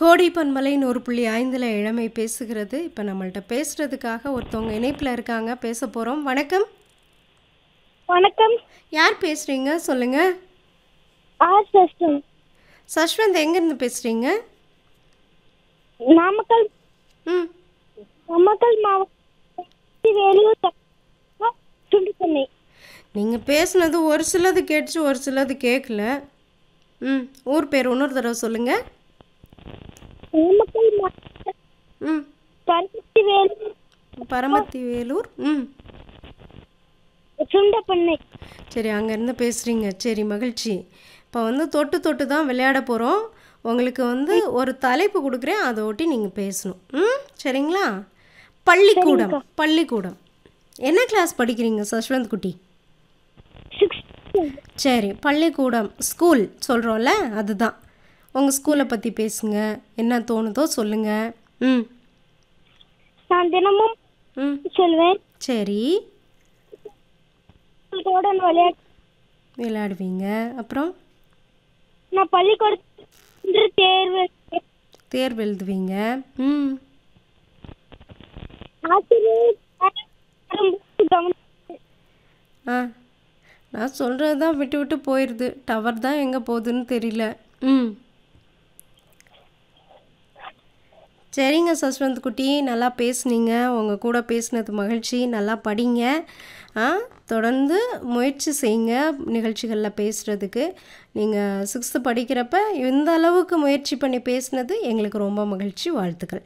கோடி பன்மலை நூறு புள்ளி ஐந்தில் இளமை பேசுகிறது இப்போ நம்மள்ட்ட பேசுகிறதுக்காக ஒருத்தவங்க இணைப்பில் இருக்காங்க பேச போகிறோம் வணக்கம் வணக்கம் யார் பேசுகிறீங்க சொல்லுங்கள் ஆர் சிஸ்டம் சஷ்வந்த் எங்கேருந்து பேசுகிறீங்க நாமக்கல் ம் நாமக்கல் மாவட்டம் வேலூர் சுண்டுப்பண்ணை நீங்கள் பேசுனது ஒரு சிலது கேட்டுச்சு ஒரு சிலது கேட்கல ம் ஊர் பேர் இன்னொரு தடவை சொல்லுங்கள் நாமக்கல் மாவட்டம் ம் பருத்தி வேலூர் பரமத்தி வேலூர் ம் சுண்டப்பண்ணை சரி அங்கேருந்து பேசுகிறீங்க சரி மகிழ்ச்சி இப்போ வந்து தொட்டு தொட்டு தான் விளையாட போகிறோம் உங்களுக்கு வந்து ஒரு தலைப்பு கொடுக்குறேன் அதை ஒட்டி நீங்கள் பேசணும் ம் சரிங்களா பள்ளிக்கூடம் பள்ளிக்கூடம் என்ன கிளாஸ் படிக்கிறீங்க சஷ்வந்த் குட்டி சிக்ஸ் சரி பள்ளிக்கூடம் ஸ்கூல் சொல்கிறோம்ல அதுதான் உங்கள் ஸ்கூலை பற்றி பேசுங்க என்ன தோணுதோ சொல்லுங்கள் ம் நான் தினமும் ம் சொல்வேன் சரி கூட விளையாட்டு விளையாடுவீங்க அப்புறம் நான் பள்ளிக்கூடத்தில் தேர்வு தேர்வு எழுதுவீங்க ம் ஆசிரியர் வரும்போது கவனித்து ஆ நான் சொல்கிறது தான் விட்டு விட்டு போயிடுது டவர் தான் எங்கே போகுதுன்னு தெரியல ம் சரிங்க சஸ்வந்த் குட்டி நல்லா பேசுனீங்க உங்கள் கூட பேசினது மகிழ்ச்சி நல்லா படிங்க ஆ தொடர்ந்து முயற்சி செய்யுங்க நிகழ்ச்சிகளில் பேசுகிறதுக்கு நீங்கள் சிக்ஸ்த்து படிக்கிறப்ப இந்த அளவுக்கு முயற்சி பண்ணி பேசினது எங்களுக்கு ரொம்ப மகிழ்ச்சி வாழ்த்துக்கள்